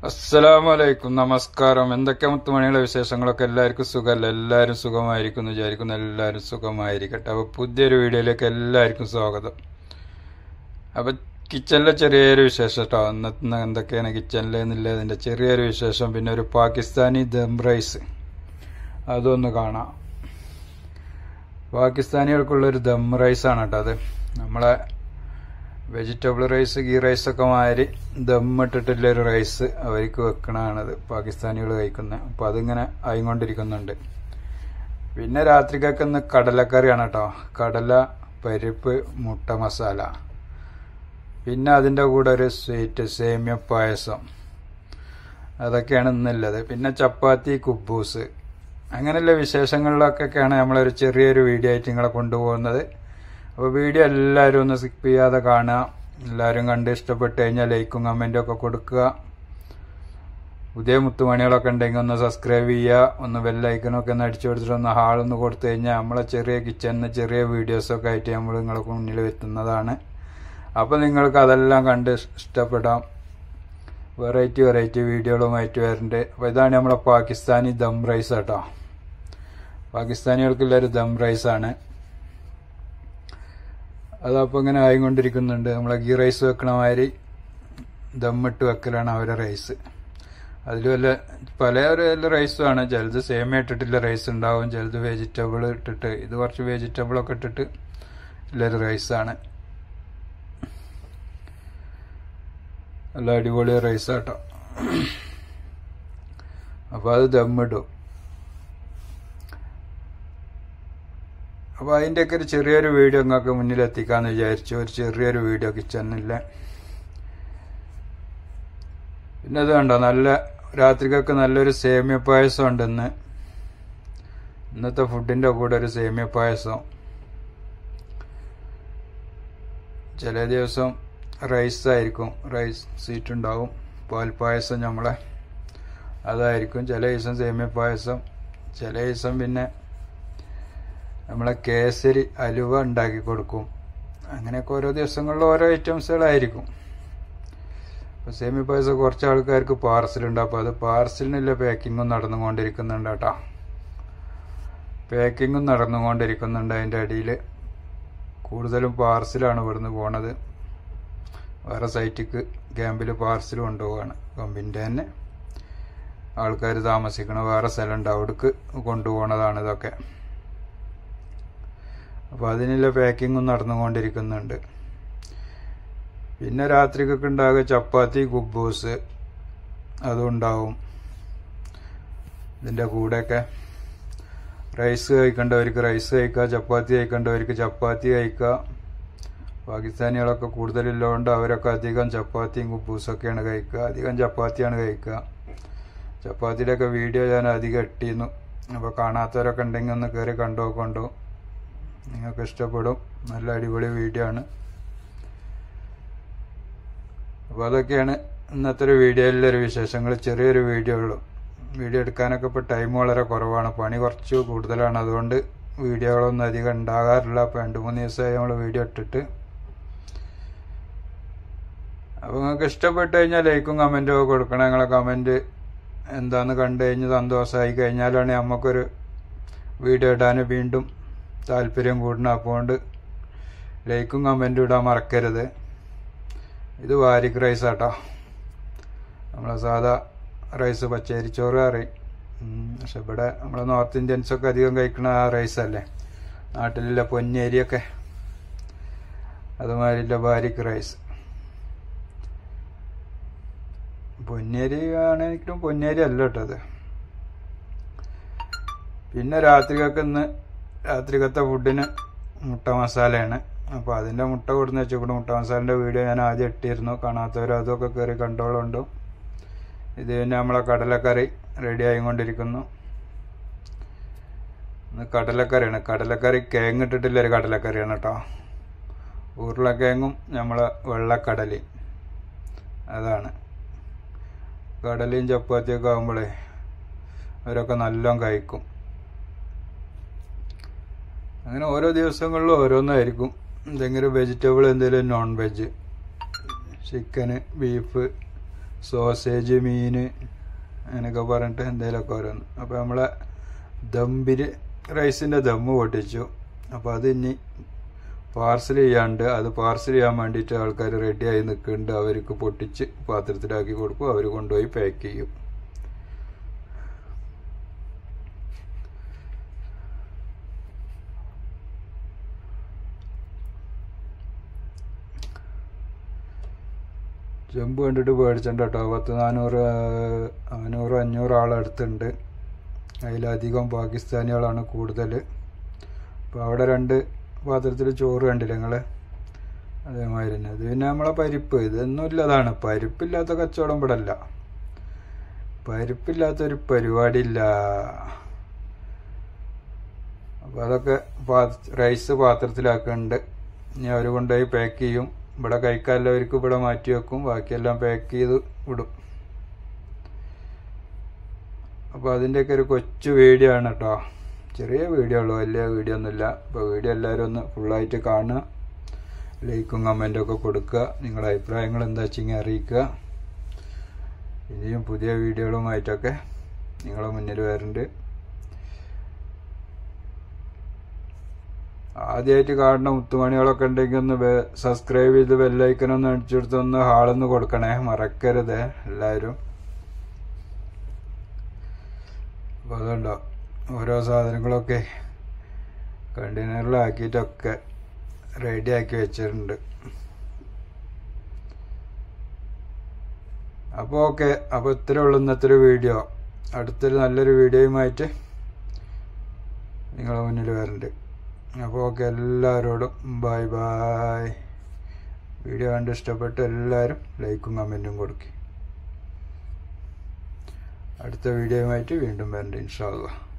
അസ്സലാമു അലൈക്കും നമസ്കാരം എന്തൊക്കെ മുത്തുമണിയുടെ വിശേഷങ്ങളൊക്കെ എല്ലാവർക്കും സുഖമല്ല എല്ലാവരും സുഖമായിരിക്കും എന്ന് വിചാരിക്കുന്നു എല്ലാവരും സുഖമായിരിക്കട്ടെ അപ്പോൾ പുതിയൊരു വീഡിയോയിലേക്ക് എല്ലാവർക്കും സ്വാഗതം അപ്പോൾ കിച്ചണിലെ ചെറിയൊരു വിശേഷം കേട്ടോ ഇന്നത്തെ എന്തൊക്കെയാണ് കിച്ചണിലെ എന്നില്ല അതിൻ്റെ ചെറിയൊരു വിശേഷം പിന്നെ ഒരു പാകിസ്ഥാനി ദം റൈസ് അതൊന്ന് കാണാം പാകിസ്ഥാനികൾക്കുള്ളൊരു ദം റൈസാണ് കേട്ടോ അത് നമ്മളെ വെജിറ്റബിൾ റൈസ് ഗീ റൈസ് ഒക്കെ മാതിരി ദമ്മിട്ടിട്ടുള്ള ഒരു റൈസ് അവർക്ക് വെക്കണതാണത് പാകിസ്ഥാനികൾ കഴിക്കുന്നത് അപ്പോൾ അതിങ്ങനെ ആയിക്കൊണ്ടിരിക്കുന്നുണ്ട് പിന്നെ രാത്രിക്കൊക്കെ ഇന്ന് കടലക്കറിയാണ് കേട്ടോ കടല പരിപ്പ് മുട്ട മസാല പിന്നെ അതിൻ്റെ കൂടെ ഒരു സ്വീറ്റ് സേമിയ പായസം അതൊക്കെയാണ് ഇന്നുള്ളത് പിന്നെ ചപ്പാത്തി കുബൂസ് അങ്ങനെയുള്ള വിശേഷങ്ങളിലൊക്കെയാണ് നമ്മളൊരു ചെറിയൊരു വീഡിയോ ആയിട്ട് നിങ്ങളെ കൊണ്ടുപോകുന്നത് അപ്പോൾ വീഡിയോ എല്ലാവരും ഒന്ന് സ്കിപ്പ് ചെയ്യാതെ കാണുക എല്ലാവരും കണ്ട് ഇഷ്ടപ്പെട്ട് കഴിഞ്ഞാൽ ലൈക്കും കമൻറ്റും ഒക്കെ കൊടുക്കുക പുതിയ മുത്തുമണികളൊക്കെ ഉണ്ടെങ്കിൽ ഒന്ന് സബ്സ്ക്രൈബ് ചെയ്യുക ഒന്ന് ബെല്ലൈക്കനൊക്കെ ഒന്ന് അടിച്ചു കൊടുത്തിട്ട് ഒന്ന് ഹാളൊന്ന് കൊടുത്തു കഴിഞ്ഞാൽ നമ്മളെ ചെറിയ കിച്ചണിന് ചെറിയ വീഡിയോസൊക്കെ ആയിട്ട് നമ്മൾ നിങ്ങൾക്ക് മുന്നിൽ എത്തുന്നതാണ് അപ്പോൾ നിങ്ങൾക്ക് അതെല്ലാം കണ്ട് ഇഷ്ടപ്പെടാം വെറൈറ്റി വെറൈറ്റി വീഡിയോകളുമായിട്ട് വരുന്നുണ്ട് അപ്പോൾ ഇതാണ് നമ്മളെ പാകിസ്ഥാനി ദം റൈസ് കേട്ടോ പാകിസ്ഥാനികൾക്കുള്ളൊരു ദം റൈസാണ് അതപ്പോൾ ഇങ്ങനെ ആയിക്കൊണ്ടിരിക്കുന്നുണ്ട് നമ്മളെ ഗീ റൈസ് വെക്കണ മാതിരി ദമ്മിട്ട് വെക്കലാണ് അവരെ റൈസ് അതിൽ വല്ല പല ഒരു റൈസുമാണ് ചിലത് സേമ ഇട്ടിട്ടുള്ള റൈസ് ഉണ്ടാവും ചിലത് വെജിറ്റബിൾ ഇട്ടിട്ട് ഇത് കുറച്ച് വെജിറ്റബിളൊക്കെ ഇട്ടിട്ട് ഉള്ളൊരു റൈസാണ് നല്ല അടിപൊളി റൈസാട്ടോ അപ്പോൾ അത് ദമ്മിടും അപ്പോൾ അതിൻ്റെയൊക്കെ ഒരു ചെറിയൊരു വീഡിയോ നിങ്ങൾക്ക് മുന്നിൽ എത്തിക്കാമെന്ന് വിചാരിച്ചു ഒരു ചെറിയൊരു വീഡിയോ കിച്ചണില്ല പിന്നെ അത് കണ്ടോ നല്ല രാത്രിക്കൊക്കെ നല്ലൊരു സേമിയ പായസം ഉണ്ടെന്ന് ഇന്നത്തെ ഫുഡിൻ്റെ കൂടെ ഒരു സേമിയ പായസം ചില ദിവസം റൈസ് ആയിരിക്കും റൈസ് സീറ്റ് ഉണ്ടാവും പാൽ പായസം നമ്മളെ അതായിരിക്കും ചില ദിവസം സേമിയ പായസം ചില ദിവസം പിന്നെ നമ്മളെ കേസരി അലുവ ഉണ്ടാക്കി കൊടുക്കും അങ്ങനെയൊക്കെ ഓരോ ദിവസങ്ങളിൽ ഓരോ ഐറ്റംസുകളായിരിക്കും അപ്പോൾ സേമി പായസം കുറച്ച് ആൾക്കാർക്ക് പാർസലുണ്ട് അപ്പോൾ അത് പാർസലിനുള്ള പാക്കിങ്ങും നടന്നുകൊണ്ടിരിക്കുന്നുണ്ട് കേട്ടോ പാക്കിങ്ങും നടന്നുകൊണ്ടിരിക്കുന്നുണ്ട് അതിൻ്റെ അടിയിൽ കൂടുതലും പാർസലാണ് ഇവിടുന്ന് പോണത് വേറെ സൈറ്റിക്ക് ക്യാമ്പിൽ പാർസൽ കൊണ്ടുപോവാണ് കമ്പിൻ്റെ തന്നെ ആൾക്കാർ താമസിക്കണ വേറെ സ്ഥലമുണ്ട് അവിടേക്ക് കൊണ്ടുപോകണതാണ് ഇതൊക്കെ അപ്പോൾ അതിനുള്ള പാക്കിങ്ങും നടന്നുകൊണ്ടിരിക്കുന്നുണ്ട് പിന്നെ രാത്രിക്കൊക്കെ ഉണ്ടാകുക ചപ്പാത്തി കുബൂസ് അതും ഉണ്ടാവും ഇതിൻ്റെ കൂടെയൊക്കെ റൈസ് കഴിക്കേണ്ടവർക്ക് റൈസ് കഴിക്കുക ചപ്പാത്തി കഴിക്കേണ്ടവർക്ക് ചപ്പാത്തി കഴിക്കുക പാകിസ്ഥാനികളൊക്കെ കൂടുതലുള്ളതുകൊണ്ട് അവരൊക്കെ അധികം ചപ്പാത്തിയും കുബൂസൊക്കെയാണ് കഴിക്കുക അധികം ചപ്പാത്തിയാണ് കഴിക്കുക ചപ്പാത്തിയുടെയൊക്കെ വീഡിയോ ഞാൻ അധികം ഇട്ടിരുന്നു അപ്പോൾ കാണാത്തവരൊക്കെ ഉണ്ടെങ്കിൽ ഒന്ന് കയറി കണ്ടു നോക്കൊണ്ടു നിങ്ങൾക്ക് ഇഷ്ടപ്പെടും നല്ല അടിപൊളി വീഡിയോ ആണ് അപ്പോൾ അതൊക്കെയാണ് ഇന്നത്തെ ഒരു വീഡിയോയിലൊരു വിശേഷങ്ങൾ ചെറിയൊരു വീഡിയോ ഉള്ളൂ വീഡിയോ എടുക്കാനൊക്കെ ഇപ്പോൾ ടൈം വളരെ കുറവാണ് പണി കുറച്ച് കൂടുതലാണ് അതുകൊണ്ട് വീഡിയോകളൊന്നും അധികം ഉണ്ടാകാറില്ല അപ്പോൾ രണ്ട് മൂന്ന് ദിവസമായി നമ്മൾ വീഡിയോ ഇട്ടിട്ട് അപ്പോൾ നിങ്ങൾക്ക് ഇഷ്ടപ്പെട്ട് കഴിഞ്ഞാൽ ലൈക്കും കമൻറ്റും ഒക്കെ കൊടുക്കണം നിങ്ങളെ കമൻറ്റ് എന്താന്ന് കണ്ടു കഴിഞ്ഞ് സന്തോഷമായി കഴിഞ്ഞാലാണ് നമുക്കൊരു വീഡിയോ ഇടാൻ വീണ്ടും താല്പര്യം കൂടണം അപ്പോൾ ലൈക്കും കമൻറ്റും ഇടാൻ മറക്കരുത് ഇത് വാരിക് റൈസ് ആട്ടോ നമ്മളെ സാധാ റൈസ് പച്ചരിച്ചോറ് അറിയും പക്ഷെ ഇവിടെ നമ്മളെ നോർത്ത് ഇന്ത്യൻസൊക്കെ അധികം കഴിക്കുന്ന ആ റൈസ് അല്ലേ നാട്ടിലുള്ള പൊന്നേരിയൊക്കെ അതുമാതിരില്ല ബാരിക് റൈസ് പൊന്നേരി ആണെങ്കിലും പൊന്നേരി അല്ല കേട്ടോ അത് പിന്നെ രാത്രിക്കൊക്കെ ഇന്ന് രാത്രിക്കത്തെ ഫുഡിന് മുട്ട മസാലയാണ് അപ്പോൾ അതിൻ്റെ മുട്ട കൊടുന്ന് വെച്ചുകൊണ്ട് മുട്ട മസാലൻ്റെ വീഡിയോ ഞാൻ ആദ്യം ഇട്ടിരുന്നു കാണാത്തവർ അതൊക്കെ കയറി കണ്ടോളുണ്ട് ഇത് പിന്നെ നമ്മളെ കടലക്കറി റെഡി ആയിക്കൊണ്ടിരിക്കുന്നു ഇന്ന് കടലക്കറിയാണ് കടലക്കറി കേങ്ങ് ഇട്ടിട്ടില്ല ഒരു കടലക്കറിയാണ് കേട്ടോ ഉരുളക്കിഴങ്ങും നമ്മളെ വെള്ളക്കടലയും അതാണ് കടലയും ചപ്പാത്തിയൊക്കെ ആകുമ്പോഴേ അവരൊക്കെ നല്ലോണം കഴിക്കും അങ്ങനെ ഓരോ ദിവസങ്ങളിലും ഓരോന്നായിരിക്കും എന്തെങ്കിലും വെജിറ്റബിൾ എന്തെങ്കിലും non veg chicken beef sausage മീൻ അങ്ങനെയൊക്കെ പറഞ്ഞിട്ട് എന്തെങ്കിലുമൊക്കെ ഓരോന്ന് അപ്പോൾ നമ്മളെ ദമ്പിര് റൈസിൻ്റെ ദമ്മ് പൊട്ടിച്ചു അപ്പോൾ അത് ഇനി പാർസൽ ചെയ്യാണ്ട് അത് പാർസൽ ചെയ്യാൻ വേണ്ടിയിട്ട് ആൾക്കാർ റെഡിയായി നിൽക്കുന്നുണ്ട് അവർക്ക് പൊട്ടിച്ച് പാത്രത്തിലാക്കി കൊടുക്കും അവർ കൊണ്ടുപോയി പാക്ക് ചെയ്യും ജമ്പ് കണ്ടിട്ട് പേടിച്ചിട്ടുണ്ട് കേട്ടോ പത്ത് നാനൂറ് നാനൂറ് അഞ്ഞൂറ് ആളടുത്തുണ്ട് അതിലധികം പാകിസ്ഥാനികളാണ് കൂടുതൽ അപ്പോൾ അവിടെ രണ്ട് പാത്രത്തിൽ ചോറ് കണ്ടില്ല നിങ്ങൾ അതേമാതിരി തന്നെ ഇത് പിന്നെ നമ്മളെ പരിപ്പ് ഇതൊന്നും ഇല്ലതാണ് പരിപ്പില്ലാത്ത കച്ചവടം ഇവിടെ അല്ല പരിപ്പില്ലാത്തൊരു പരിപാടിയില്ല അപ്പോൾ അതൊക്കെ റൈസ് പാത്രത്തിലാക്കുന്നുണ്ട് ഇനി അവർ കൊണ്ടുപോയി പാക്ക് ചെയ്യും ഇവിടെ കഴിക്കാനുള്ളവർക്ക് ഇവിടെ മാറ്റി വെക്കും ബാക്കിയെല്ലാം പാക്ക് ചെയ്ത് വിടും അപ്പോൾ അതിൻ്റെയൊക്കെ ഒരു കൊച്ചു വീഡിയോ ആണ് കേട്ടോ ചെറിയ വീഡിയോ ഉള്ളൂ വലിയ വീഡിയോ ഒന്നുമില്ല അപ്പോൾ വീഡിയോ എല്ലാവരും ഒന്ന് ഫുള്ളായിട്ട് കാണുക ലൈക്കും കമൻറ്റും ഒക്കെ കൊടുക്കുക നിങ്ങളുടെ അഭിപ്രായങ്ങൾ എന്താ വെച്ചെങ്കിൽ അറിയിക്കുക ഇനിയും പുതിയ വീഡിയോകളുമായിട്ടൊക്കെ നിങ്ങളെ മുന്നിൽ വരുന്നുണ്ട് ആദ്യമായിട്ട് കാണുന്ന മുത്തുമണികളൊക്കെ ഉണ്ടെങ്കിൽ ഒന്ന് സബ്സ്ക്രൈബ് ചെയ്ത് ബെല്ലൈക്കനൊന്ന് അടിച്ചെടുത്ത് ഒന്ന് ഹാളൊന്ന് കൊടുക്കണേ മറക്കരുത് എല്ലാവരും അപ്പോൾ അതുകൊണ്ടോ ഓരോ സാധനങ്ങളൊക്കെ കണ്ടെയ്നറിലാക്കിയിട്ടൊക്കെ റെഡിയാക്കി വെച്ചിട്ടുണ്ട് അപ്പോൾ ഓക്കെ അപ്പോൾ ഇത്രേ ഉള്ളൂ ഇന്നത്തെ ഒരു വീഡിയോ അടുത്തൊരു നല്ലൊരു വീഡിയോയുമായിട്ട് നിങ്ങളുടെ മുന്നിൽ വരുന്നുണ്ട് അപ്പോൾ ഓക്കെ എല്ലാവരോടും ബായ് ബായ് വീഡിയോ കണ്ട് ഇഷ്ടപ്പെട്ട് എല്ലാവരും ലൈക്കും കമൻറ്റും കൊടുക്കും അടുത്ത വീഡിയോയുമായിട്ട് വീണ്ടും വരണ്ട ഇൻഷാല്ല